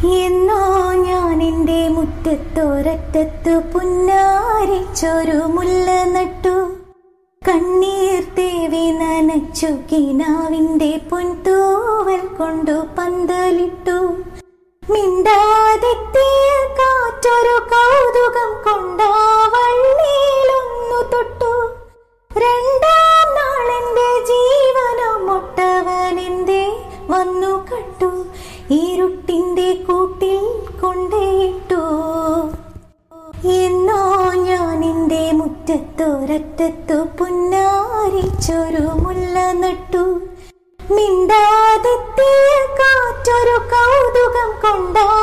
എന്നോ ഞാൻ എൻ്റെ മുറ്റത്തോരറ്റത്തു പുന്നാരിച്ചൊരു മുല്ല നട്ടു കണ്ണീർ തേവി നനച്ചു കിനാവിൻ്റെ പൊൻതൂവൽ കൊണ്ടു പന്തലിട്ടു മിണ്ടാതെത്തിയ കാറ്റൊരു കൗതുകം കൊണ്ടാവള്ളിയിലൊന്നു തൊട്ടു രണ്ടാം നാളെന്റെ ജീവനം മുട്ടവനെന്തേ വന്നു കട്ടു ഇരുട്ടിന്റെ കൂട്ടിൽ കൊണ്ടേയിട്ടു എന്നോ ഞാൻ എൻ്റെ മുറ്റത്തൊരറ്റത്തു പുന്നാരിച്ചൊരു മുല്ല നട്ടു മിണ്ടാതെത്തിയ കാറ്റൊരു കൗതുകം കൊണ്ടാ